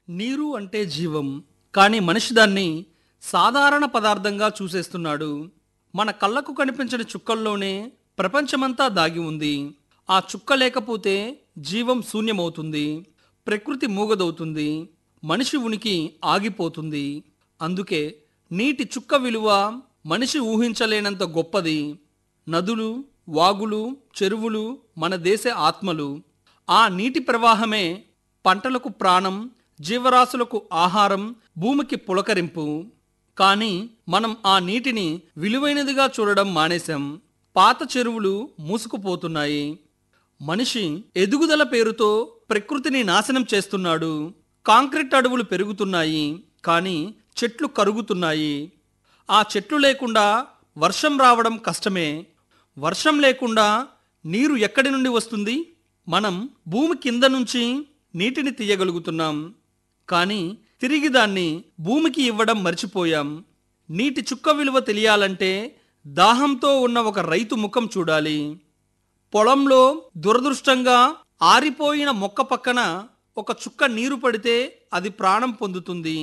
నీరు అంటే జీవం కానీ మనిషి దాన్ని సాధారణ పదార్థంగా చూసేస్తున్నాడు మన కళ్ళకు కనిపించని చుక్కల్లోనే ప్రపంచమంతా దాగి ఉంది ఆ చుక్క లేకపోతే జీవం శూన్యమవుతుంది ప్రకృతి మూగదవుతుంది మనిషి ఉనికి ఆగిపోతుంది అందుకే నీటి చుక్క విలువ మనిషి ఊహించలేనంత గొప్పది నదులు వాగులు చెరువులు మన దేశ ఆత్మలు ఆ నీటి ప్రవాహమే పంటలకు ప్రాణం జీవరాశులకు ఆహారం భూమికి పులకరింపు కానీ మనం ఆ నీటిని విలువైనదిగా చూడడం మానేశాం పాత చెరువులు మూసుకుపోతున్నాయి మనిషి ఎదుగుదల పేరుతో ప్రకృతిని నాశనం చేస్తున్నాడు కాంక్రీట్ అడవులు పెరుగుతున్నాయి కానీ చెట్లు కరుగుతున్నాయి ఆ చెట్లు లేకుండా వర్షం రావడం కష్టమే వర్షం లేకుండా నీరు ఎక్కడి నుండి వస్తుంది మనం భూమి కింద నుంచి నీటిని తీయగలుగుతున్నాం కానీ తిరిగి దాన్ని భూమికి ఇవ్వడం మర్చిపోయాం నీటి చుక్క విలువ తెలియాలంటే దాహంతో ఉన్న ఒక రైతు ముఖం చూడాలి పొలంలో దురదృష్టంగా ఆరిపోయిన మొక్క పక్కన ఒక చుక్క నీరు పడితే అది ప్రాణం పొందుతుంది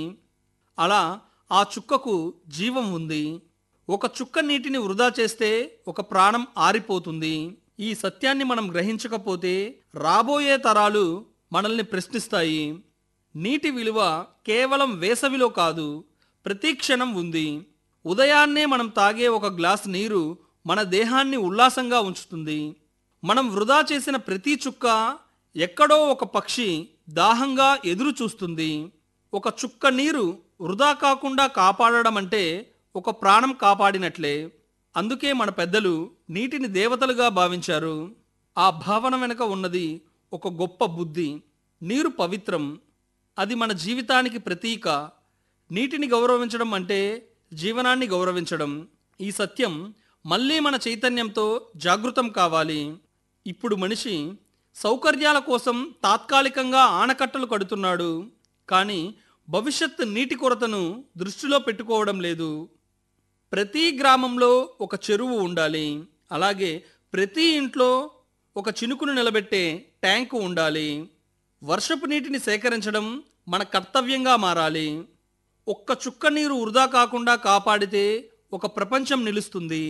అలా ఆ చుక్కకు జీవం ఉంది ఒక చుక్క నీటిని వృధా చేస్తే ఒక ప్రాణం ఆరిపోతుంది ఈ సత్యాన్ని మనం గ్రహించకపోతే రాబోయే తరాలు మనల్ని ప్రశ్నిస్తాయి నీటి విలువ కేవలం వేసవిలో కాదు ప్రతి క్షణం ఉంది ఉదయాన్నే మనం తాగే ఒక గ్లాస్ నీరు మన దేహాన్ని ఉల్లాసంగా ఉంచుతుంది మనం వృధా చేసిన ప్రతి చుక్క ఎక్కడో ఒక పక్షి దాహంగా ఎదురు చూస్తుంది ఒక చుక్క నీరు వృధా కాకుండా కాపాడడం అంటే ఒక ప్రాణం కాపాడినట్లే అందుకే మన పెద్దలు నీటిని దేవతలుగా భావించారు ఆ భావన వెనుక ఉన్నది ఒక గొప్ప బుద్ధి నీరు పవిత్రం అది మన జీవితానికి ప్రతీక నీటిని గౌరవించడం అంటే జీవనాన్ని గౌరవించడం ఈ సత్యం మళ్ళీ మన చైతన్యంతో జాగృతం కావాలి ఇప్పుడు మనిషి సౌకర్యాల కోసం తాత్కాలికంగా ఆనకట్టలు కడుతున్నాడు కానీ భవిష్యత్ నీటి కొరతను దృష్టిలో పెట్టుకోవడం లేదు ప్రతి గ్రామంలో ఒక చెరువు ఉండాలి అలాగే ప్రతి ఇంట్లో ఒక చినుకును నిలబెట్టే ట్యాంకు ఉండాలి వర్షపు నీటిని సేకరించడం మన కర్తవ్యంగా మారాలి ఒక్క చుక్క నీరు వృధా కాకుండా కాపాడితే ఒక ప్రపంచం నిలుస్తుంది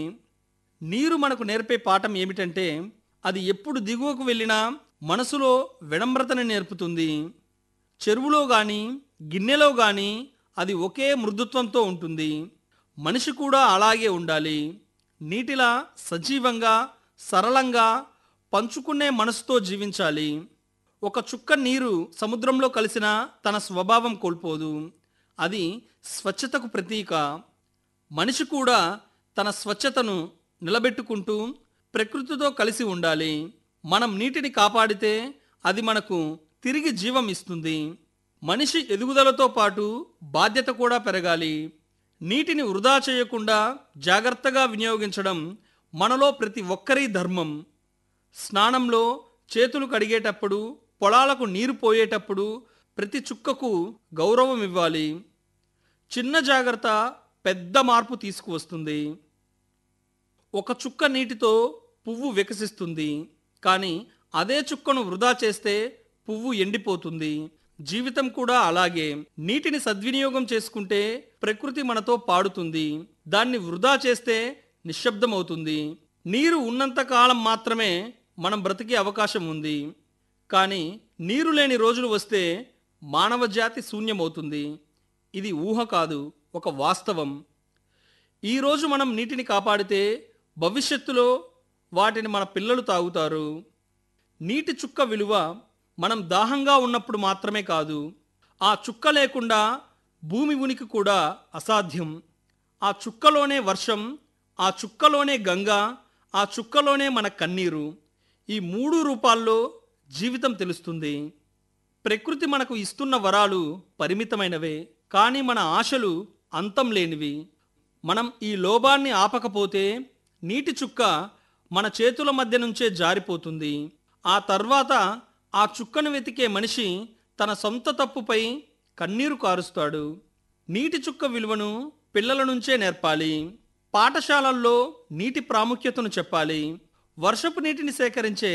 నీరు మనకు నేర్పే పాఠం ఏమిటంటే అది ఎప్పుడు దిగువకు వెళ్ళినా మనసులో వినమ్రతని నేర్పుతుంది చెరువులో గాని గిన్నెలో గాని అది ఒకే మృదుత్వంతో ఉంటుంది మనిషి కూడా అలాగే ఉండాలి నీటిలా సజీవంగా సరళంగా పంచుకునే మనసుతో జీవించాలి ఒక చుక్క నీరు సముద్రంలో కలిసిన తన స్వభావం కోల్పోదు అది స్వచ్ఛతకు ప్రతీక మనిషి కూడా తన స్వచ్ఛతను నిలబెట్టుకుంటూ ప్రకృతితో కలిసి ఉండాలి మనం నీటిని కాపాడితే అది మనకు తిరిగి జీవం ఇస్తుంది మనిషి ఎదుగుదలతో పాటు బాధ్యత కూడా పెరగాలి నీటిని వృధా చేయకుండా జాగ్రత్తగా వినియోగించడం మనలో ప్రతి ఒక్కరి ధర్మం స్నానంలో చేతులు కడిగేటప్పుడు పొలాలకు నీరు పోయేటప్పుడు ప్రతి చుక్కకు గౌరవం ఇవ్వాలి చిన్న జాగ్రత్త పెద్ద మార్పు తీసుకువస్తుంది ఒక చుక్క నీటితో పువ్వు వికసిస్తుంది కానీ అదే చుక్కను వృధా చేస్తే పువ్వు ఎండిపోతుంది జీవితం కూడా అలాగే నీటిని సద్వినియోగం చేసుకుంటే ప్రకృతి మనతో పాడుతుంది దాన్ని వృధా చేస్తే నిశ్శబ్దమవుతుంది నీరు ఉన్నంత కాలం మాత్రమే మనం బ్రతికే అవకాశం ఉంది కానీ నీరు లేని రోజులు వస్తే మానవ జాతి శూన్యమవుతుంది ఇది ఊహ కాదు ఒక వాస్తవం ఈరోజు మనం నీటిని కాపాడితే భవిష్యత్తులో వాటిని మన పిల్లలు తాగుతారు నీటి చుక్క విలువ మనం దాహంగా ఉన్నప్పుడు మాత్రమే కాదు ఆ చుక్క లేకుండా భూమి ఉనికి కూడా అసాధ్యం ఆ చుక్కలోనే వర్షం ఆ చుక్కలోనే గంగ ఆ చుక్కలోనే మన కన్నీరు ఈ మూడు రూపాల్లో జీవితం తెలుస్తుంది ప్రకృతి మనకు ఇస్తున్న వరాలు పరిమితమైనవే కానీ మన ఆశలు అంతం లేనివి మనం ఈ లోభాన్ని ఆపకపోతే నీటి చుక్క మన చేతుల మధ్య నుంచే జారిపోతుంది ఆ తర్వాత ఆ చుక్కను వెతికే మనిషి తన సొంత తప్పుపై కన్నీరు కారుస్తాడు నీటి చుక్క విలువను పిల్లల నుంచే నేర్పాలి పాఠశాలల్లో నీటి ప్రాముఖ్యతను చెప్పాలి వర్షపు నీటిని సేకరించే